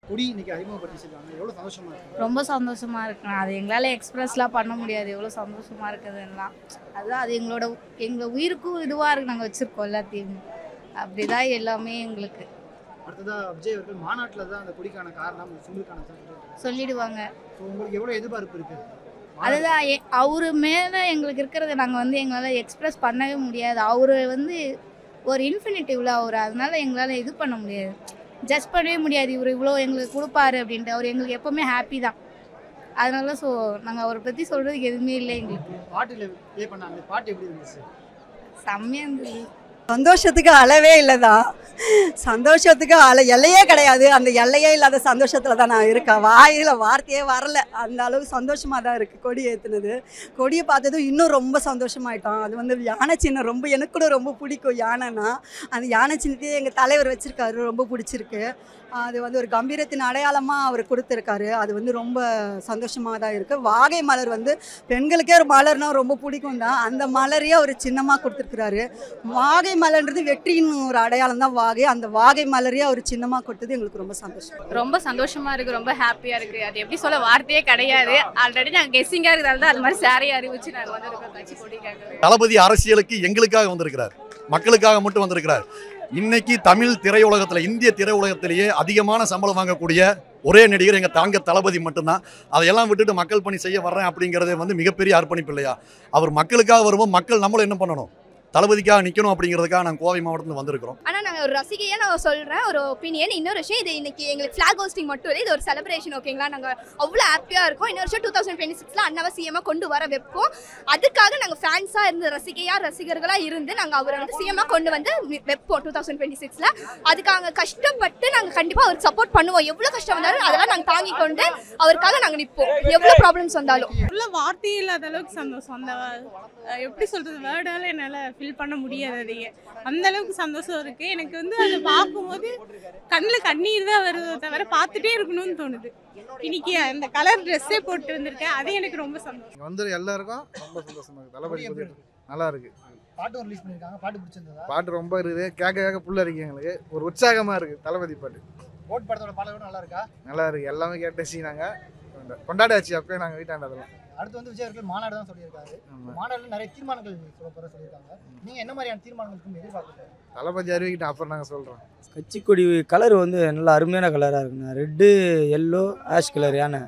கொடி இன்னைக்கு அறிமுகப்படுத்திச்சிருக்காங்க எவ்வளோ சந்தோஷமா இருக்கு ரொம்ப சந்தோஷமா இருக்கு அது எங்களால் எக்ஸ்பிரஸ்லாம் பண்ண முடியாது எவ்வளோ சந்தோஷமா இருக்குதுலாம் அதுதான் அது எங்களோட எங்கள் உயிருக்கும் இதுவாக இருக்கு நாங்கள் வச்சுருக்கோம் எல்லாத்தையும் அப்படிதான் எல்லாமே எங்களுக்கு அடுத்ததா விஜய் அவர்கள் மாநாட்டில் தான் அந்த கொடிக்கான காரணம் சிம்பிளுக்கான சொல்லிடுவாங்க ஸோ உங்களுக்கு எவ்வளோ எதிர்பார்ப்பு இருக்கு அதுதான் எ- அவரு மேலே எங்களுக்கு இருக்கிறத நாங்கள் வந்து எங்களால் எக்ஸ்பிரஸ் பண்ணவே முடியாது அவர் வந்து ஒரு இன்ஃபினிட்டிவ்ல அவர் அதனால எங்களால் இது பண்ண முடியாது ஜட்ஜ் பண்ணவே முடியாது இவர் இவ்வளோ எங்களுக்கு கொடுப்பாரு அப்படின்ட்டு அவர் எங்களுக்கு எப்போவுமே ஹாப்பி தான் அதனால ஸோ நாங்கள் அவரை பற்றி சொல்கிறதுக்கு எதுவுமே இல்லை எங்களுக்கு பாட்டில் ப்ளே பண்ணாங்க பாட்டு எப்படி இருந்துச்சு செம்மையாக இருந்தது சந்தோஷத்துக்கு அளவே இல்லைதான் சந்தோஷத்துக்கு அள எல்லையே கிடையாது அந்த எல்லையே இல்லாத சந்தோஷத்தில் தான் நான் இருக்கேன் வாயில் வார்த்தையே வரல அந்த அளவுக்கு சந்தோஷமாக தான் இருக்குது கொடி ஏற்றுனது கொடியை பார்த்ததும் இன்னும் ரொம்ப சந்தோஷமாயிட்டோம் அது வந்து யானை சின்னம் ரொம்ப எனக்கு கூட ரொம்ப பிடிக்கும் யானைனா அந்த யானை சின்னத்தையே எங்கள் தலைவர் வச்சுருக்காரு ரொம்ப பிடிச்சிருக்கு அது வந்து ஒரு கம்பீரத்தின் அடையாளமாக அவர் கொடுத்துருக்காரு அது வந்து ரொம்ப சந்தோஷமாக தான் இருக்குது வாகை மலர் வந்து பெண்களுக்கே ஒரு மலர்னா ரொம்ப பிடிக்கும் தான் அந்த மலரையே அவர் சின்னமாக கொடுத்துருக்குறாரு வாகை மலர்ன்றது வெற்றியின் ஒரு அடையாளம் தான் வாகை அந்த வாகை மலரையே அவர் சின்னமாக கொடுத்தது எங்களுக்கு ரொம்ப சந்தோஷம் ரொம்ப சந்தோஷமா இருக்கு ரொம்ப ஹாப்பியா இருக்கு அது எப்படி சொல்ல வார்த்தையே கிடையாது ஆல்ரெடி நாங்க கெஸ்ஸிங்கா இருக்கிறதால தான் அது மாதிரி சாரியை அறிவிச்சு நாங்க வந்திருக்கோம் கட்சி கொடிக்காக தளபதி அரசியலுக்கு எங்களுக்காக வந்திருக்கிறார் மக்களுக்காக மட்டும் வந்திருக்கிறார் இன்னைக்கு தமிழ் திரையுலகத்தில் இந்திய திரையுலகத்திலேயே அதிகமான சம்பளம் வாங்கக்கூடிய ஒரே நடிகர் எங்கள் தாங்க தளபதி மட்டும்தான் அதையெல்லாம் விட்டுட்டு மக்கள் பணி செய்ய வர்றேன் அப்படிங்கிறது வந்து மிகப்பெரிய அர்ப்பணிப்பு இல்லையா அவர் மக்களுக்காக வரும்போது மக்கள் நம்மளும் என்ன பண்ணணும் தளபதிக்காக நிற்கணும் அப்படிங்கிறதுக்காக நாங்கள் கோவை மாவட்டத்தில் வந்திருக்கிறோம் ஆனால் நாங்கள் ஒரு ரசிகையாக நான் சொல்கிறேன் ஒரு ஒப்பீனியன் இன்னொரு விஷயம் இது இன்னைக்கு எங்களுக்கு ஃப்ளாக் ஹோஸ்டிங் மட்டும் இல்லை இது ஒரு செலிப்ரேஷன் ஓகேங்களா நாங்கள் அவ்வளோ ஹாப்பியாக இருக்கோம் இன்னொரு வருஷம் டூ தௌசண்ட் டுவெண்ட்டி சிக்ஸில் அன்னவசியமாக கொண்டு வர வைப்போம் அதுக்காக நாங்கள் ஃபேன்ஸாக இருந்து ரசிகையாக ரசிகர்களாக இருந்து நாங்கள் அவரை வந்து சிஎம்மாக கொண்டு வந்து வி- வைப்போம் டூ தௌசண்ட் டுவெண்ட்டி சிக்ஸில் அதுக்காக கஷ்டப்பட்டு நாங்கள் கண்டிப்பாக அவருக்கு சப்போர்ட் பண்ணுவோம் எவ்வளோ கஷ்டம் வந்தாலும் அதெல்லாம் நாங்கள் தாங்கி கொண்டு அவருக்காக நாங்கள் நிற்போம் எவ்வளோ ப்ராப்ளம்ஸ் வந்தாலும் உள்ள வார்த்தையே இல்லாத அளவுக்கு சந்தோஷம் அந்த அஹ், எப்படி சொல்றது வேர்டால என்னால ஃபில் பண்ண முடியாது அதையே அந்த அளவுக்கு சந்தோஷம் இருக்கு எனக்கு வந்து அதை பார்க்கும்போது கண்ணில் கண்ணீர் தான் வருதோ தவிர பார்த்துட்டே இருக்கணும்னு தோணுது இன்னைக்கு அந்த கலர் ட்ரெஸ்ஸே போட்டு வந்திருக்கேன் அது எனக்கு ரொம்ப சந்தோஷம் இங்க வந்து எல்லாருக்கும் ரொம்ப சந்தோஷமா இருக்கு தளபதி எப்படி புது- நல்லா இருக்கு பாட்டும் ரிலீஸ் பண்ணியிருக்காங்க பாட்டு பிடிச்சிருந்ததா பாட்டு ரொம்ப இருக்குது கேட்க கேட்க புள்ள இருக்கு எங்களுக்கு ஒரு உற்சாகமா இருக்கு தளபதி பாட்டு ஓட் படத்தோட பாடல்கள் நல்லா இருக்கா நல்லா இருக்கு எல்லாமே கேட்டு நாங்க கொண்டாடாச்சு அப்பயே நாங்க வீட்டாண்ட அதெல்லாம் அடுத்து வந்து விஜய் அவர்கள் மாநாடு தான் சொல்லியிருக்காரு ஆமா. மாநாடுல நிறைய தீர்மானங்கள் சொல்ல போற சொல்லியிருக்காங்க நீங்க என்ன மாதிரியான தீர்மானங்களுக்கு எதிர்பார்க்குறீங்க தளபதி அறிவிக்கிட்டு அப்புறம் நாங்க சொல்றோம் கட்சி கொடி கலர் வந்து நல்லா அருமையான கலராக இருக்குண்ணா ரெட்டு எல்லோ ஆஷ் கலர் யானை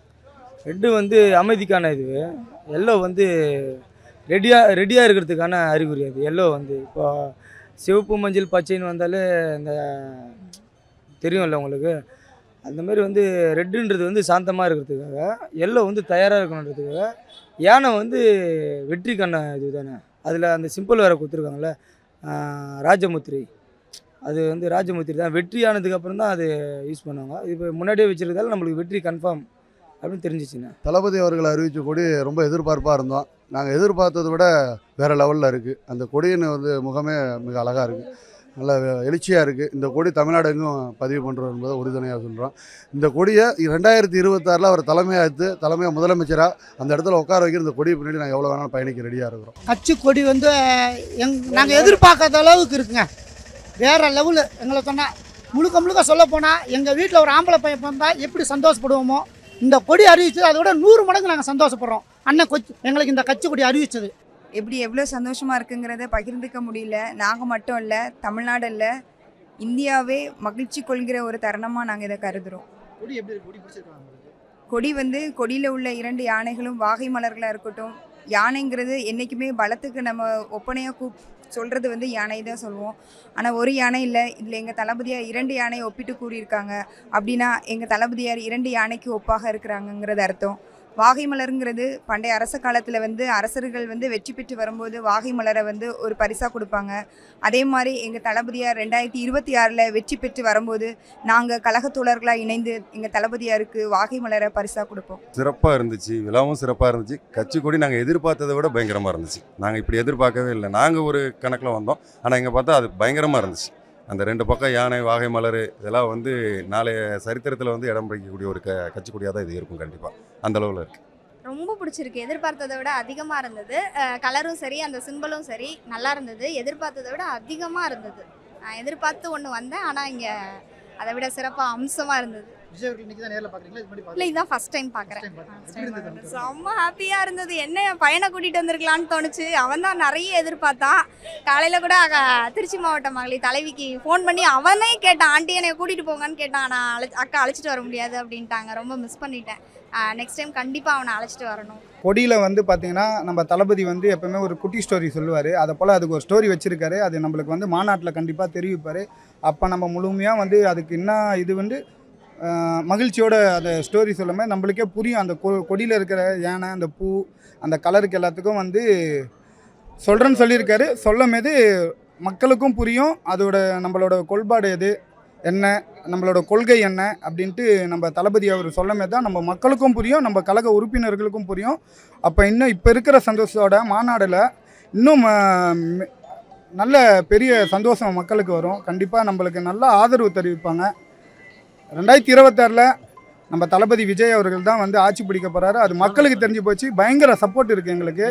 ரெட்டு வந்து அமைதிக்கான இது எல்லோ வந்து ரெடியாக ரெடியாக இருக்கிறதுக்கான அறிகுறி அது எல்லோ வந்து இப்போ சிவப்பு மஞ்சள் பச்சைன்னு வந்தாலே இந்த தெரியும்ல உங்களுக்கு அந்த மாதிரி வந்து ரெட்டுன்றது வந்து சாந்தமாக இருக்கிறதுக்காக எல்லோ வந்து தயாராக இருக்கணுன்றதுக்காக யானை வந்து வெற்றிக்கான இது தானே அதில் அந்த சிம்பிள் வேறு கொடுத்துருக்காங்கல்ல ஆஹ் ராஜமுத்திரை அது வந்து ராஜமுத்திரி தான் வெற்றி ஆனதுக்கு அப்புறம் தான் அது யூஸ் பண்ணுவாங்க இப்போ முன்னாடியே வச்சிருந்தாலும் நம்மளுக்கு வெற்றி கன்ஃபார்ம் அப்படின்னு தெரிஞ்சிச்சுண்ணே தளபதி அவர்கள் அறிவித்த கொடி ரொம்ப எதிர்பார்ப்பாக இருந்தோம் நாங்கள் எதிர்பார்த்ததை விட வேறு லெவலில் இருக்குது அந்த கொடியின் வந்து முகமே மிக அழகாக இருக்குது நல்ல எழுச்சியாக இருக்குது இந்த கொடி தமிழ்நாடு எங்கும் பதிவு பண்ணுறோம் என்பதை உறுதுணையாக சொல்கிறோம் இந்த கொடியை ரெண்டாயிரத்தி இருபத்தாறில் அவர் தலைமையாக எடுத்து தலைமையாக முதலமைச்சராக அந்த இடத்துல உட்கார வைக்கிற இந்த கொடி பின்னாடி நாங்கள் எவ்வளோ வேணாலும் பயணிக்க ரெடியாக இருக்கிறோம் கட்சி கொடி வந்து எங் நாங்கள் எதிர்பார்க்காத அளவுக்கு இருக்குங்க வேற லெவலு எங்களை சொன்னால் முழுக்க முழுக்க சொல்ல போனால் எங்கள் வீட்டில் ஒரு ஆம்பளை பையன் வந்தால் எப்படி சந்தோஷப்படுவோமோ இந்த கொடி அறிவிச்சது அதை விட நூறு மடங்கு நாங்கள் சந்தோஷப்படுறோம் அண்ணன் கொச்சி எங்களுக்கு இந்த கட்சி கொடி அறிவிச்சது எப்படி எவ்வளோ சந்தோஷமாக இருக்குங்கிறத பகிர்ந்துக்க முடியல நாங்கள் மட்டும் இல்லை தமிழ்நாடு இல்லை இந்தியாவே மகிழ்ச்சி கொள்கிற ஒரு தருணமாக நாங்கள் இதை கருதுகிறோம் கொடி எப்படி இருக்கு கொடி பிடிச்சிருக்காங்க உங்களுக்கு கொடி வந்து கொடியில் உள்ள இரண்டு யானைகளும் வாகை மலர்களாக இருக்கட்டும் யானைங்கிறது என்றைக்குமே பலத்துக்கு நம்ம ஒப்பனையாக கூப் சொல்கிறது வந்து யானை தான் சொல்லுவோம் ஆனால் ஒரு யானை இல்லை இதில் எங்கள் தளபதியார் இரண்டு யானையை ஒப்பிட்டு கூறியிருக்காங்க அப்படின்னா எங்கள் தளபதியார் இரண்டு யானைக்கு ஒப்பாக இருக்கிறாங்கங்கிறது அர்த்தம் வாகை மலருங்கிறது பண்டைய அரச காலத்தில் வந்து அரசர்கள் வந்து வெற்றி பெற்று வரும்போது வாகை மலரை வந்து ஒரு பரிசாக கொடுப்பாங்க அதே மாதிரி எங்கள் தளபதியார் ரெண்டாயிரத்தி இருபத்தி ஆறில் வெற்றி பெற்று வரும்போது நாங்கள் கழகத்தோழர்களாக இணைந்து எங்கள் தளபதியாருக்கு வாகை மலரை பரிசாக கொடுப்போம் சிறப்பாக இருந்துச்சு விழாவும் சிறப்பாக இருந்துச்சு கட்சி கொடி நாங்கள் எதிர்பார்த்ததை விட பயங்கரமாக இருந்துச்சு நாங்கள் இப்படி எதிர்பார்க்கவே இல்லை நாங்கள் ஒரு கணக்கில் வந்தோம் ஆனால் இங்கே பார்த்தா அது பயங்கரமாக இருந்துச்சு அந்த ரெண்டு பக்கம் யானை வாகை மலர் இதெல்லாம் வந்து நாளைய சரித்திரத்தில் வந்து இடம் பிடிக்கக்கூடிய ஒரு க கட்சி கொடியாக தான் இது இருக்கும் கண்டிப்பாக அந்த அளவில் இருக்குது ரொம்ப பிடிச்சிருக்கு எதிர்பார்த்ததை விட அதிகமாக இருந்தது கலரும் சரி அந்த சிம்பிளும் சரி நல்லா இருந்தது எதிர்பார்த்ததை விட அதிகமாக இருந்தது நான் எதிர்பார்த்து ஒன்று வந்தேன் ஆனால் இங்கே அதை விட சிறப்பாக அம்சமாக இருந்தது விஜய் அவர்கள் இன்னைக்கு தான் நேர்ல பாக்குறீங்களா இது மாதிரி இல்லை இதுதான் ஃபர்ஸ்ட் டைம் பார்க்குறேன் எப்படி இருந்தது நமக்கு? செம்ம ஹாப்பியாக இருந்தது என்ன என் பையனை கூட்டிகிட்டு வந்திருக்கலான்னு தோணுச்சு அவன் தான் நிறைய எதிர்பார்த்தான் காலையில் கூட அக- திருச்சி மாவட்ட மகளிர் தலைவிக்கு ஃபோன் பண்ணி அவனே கேட்டான் ஆண்டி என்னை கூட்டிகிட்டு போங்கன்னு கேட்டான் நான் அழை அக்கா அழைச்சிட்டு வர முடியாது அப்படின்ட்டாங்க ரொம்ப மிஸ் பண்ணிட்டேன் நெக்ஸ்ட் டைம் கண்டிப்பாக அவனை அழைச்சிட்டு வரணும் கொடியில் வந்து பார்த்தீங்கன்னா நம்ம தளபதி வந்து எப்பவுமே ஒரு குட்டி ஸ்டோரி சொல்லுவார் அதை போல் அதுக்கு ஒரு ஸ்டோரி வச்சுருக்காரு அது நம்மளுக்கு வந்து மாநாட்டில் கண்டிப்பாக தெரிவிப்பார் அப்போ நம்ம முழுமையாக வந்து அதுக்கு என்ன இது வந்து ஆஹ், மகிழ்ச்சியோட அந்த ஸ்டோரி சொல்லும்போது நம்மளுக்கே புரியும் அந்த கொ கொடியில் இருக்கிற யானை அந்த பூ அந்த கலருக்கு எல்லாத்துக்கும் வந்து சொல்கிறேன்னு சொல்லியிருக்காரு சொல்லும் போது மக்களுக்கும் புரியும் அதோட நம்மளோட கொள்பாடு எது என்ன நம்மளோட கொள்கை என்ன அப்படின்ட்டு நம்ம தளபதி அவர் சொல்லுமே தான் நம்ம மக்களுக்கும் புரியும் நம்ம கழக உறுப்பினர்களுக்கும் புரியும் அப்போ இன்னும் இப்போ இருக்கிற சந்தோஷத்தோட மாநாடில் இன்னும் ஆஹ், மெ- நல்ல பெரிய சந்தோஷம் மக்களுக்கு வரும் கண்டிப்பாக நம்மளுக்கு நல்ல ஆதரவு தெரிவிப்பாங்க ரெண்டாயிரத்தி இருபத்தாறில் நம்ம தளபதி விஜய் அவர்கள் தான் வந்து ஆட்சி பிடிக்க போகிறாரு அது மக்களுக்கு தெரிஞ்சு போச்சு பயங்கர சப்போர்ட் இருக்குது எங்களுக்கு